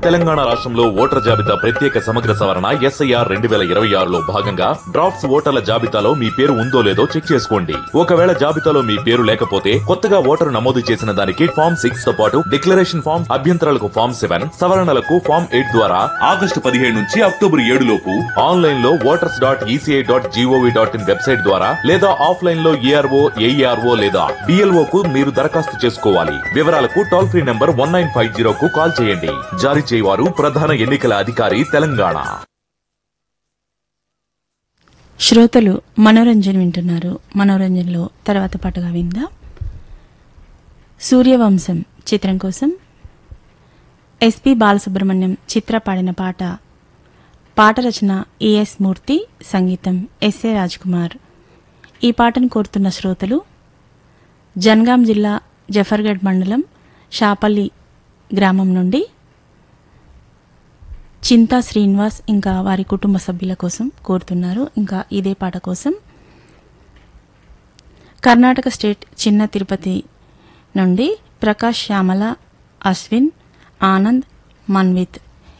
తెలంగాణ రాష్ట్రంలో ఓటర్ జాబితా ప్రత్యేక సమగ్ర సవరణ ఎస్ఐఆర్ రెండు వేల ఇరవై ఆరులో భాగంగా డ్రాఫ్ట్స్ ఓటర్ల జాబితాలో మీ పేరు ఉందో లేదో చెక్ చేసుకోండి ఒకవేళ జాబితాలో మీ పేరు లేకపోతే కొత్తగా ఓటరు నమోదు చేసిన దానికి ఫామ్ సిక్స్ తో పాటు డిక్లరేషన్ ఫామ్ అభ్యంతరాలకు ఫామ్ సెవెన్ సవరణలకు ఫామ్ ఎయిట్ ద్వారా ఆగస్టు పదిహేడు నుంచి అక్టోబర్ ఏడు లోపు ఆన్లైన్ లో voters dot ECI dot GOV dot in website ద్వారా లేదా ఆఫ్లైన్ లో ఏఆర్ఓ ఏఈఆర్ఓ లేదా బిఎల్ఓ కు మీరు దరఖాస్తు చేసుకోవాలి వివరాలకు toll free number one nine five zero కు కాల్ చేయండి జారీ చేయవారు ప్రధాన ఎన్నికల అధికారి తెలంగాణ శ్రోతలు మనోరంజన్ వింటున్నారు మనోరంజన్లో తర్వాత పాటగా విందాం సూర్యవంశం చిత్రం కోసం ఎస్పి బాలసుబ్రహ్మణ్యం చిత్ర పాడిన పాట పాట రచన ఈఎస్ మూర్తి సంగీతం ఎస్ఏ రాజ్కుమార్ ఈ పాటను కోరుతున్న శ్రోతలు జన్గాం జిల్లా జఫర్గఢ్ మండలం షాపల్లి గ్రామం నుండి చింతా శ్రీనివాస్ ఇంకా వారి కుటుంబ సభ్యుల కోసం కోరుతున్నారు ఇంకా ఇదే పాట కోసం కర్ణాటక స్టేట్ చిన్న తిరుపతి నుండి ప్రకాష్ శ్యామల అశ్విన్ ఆనంద్ మన్విత్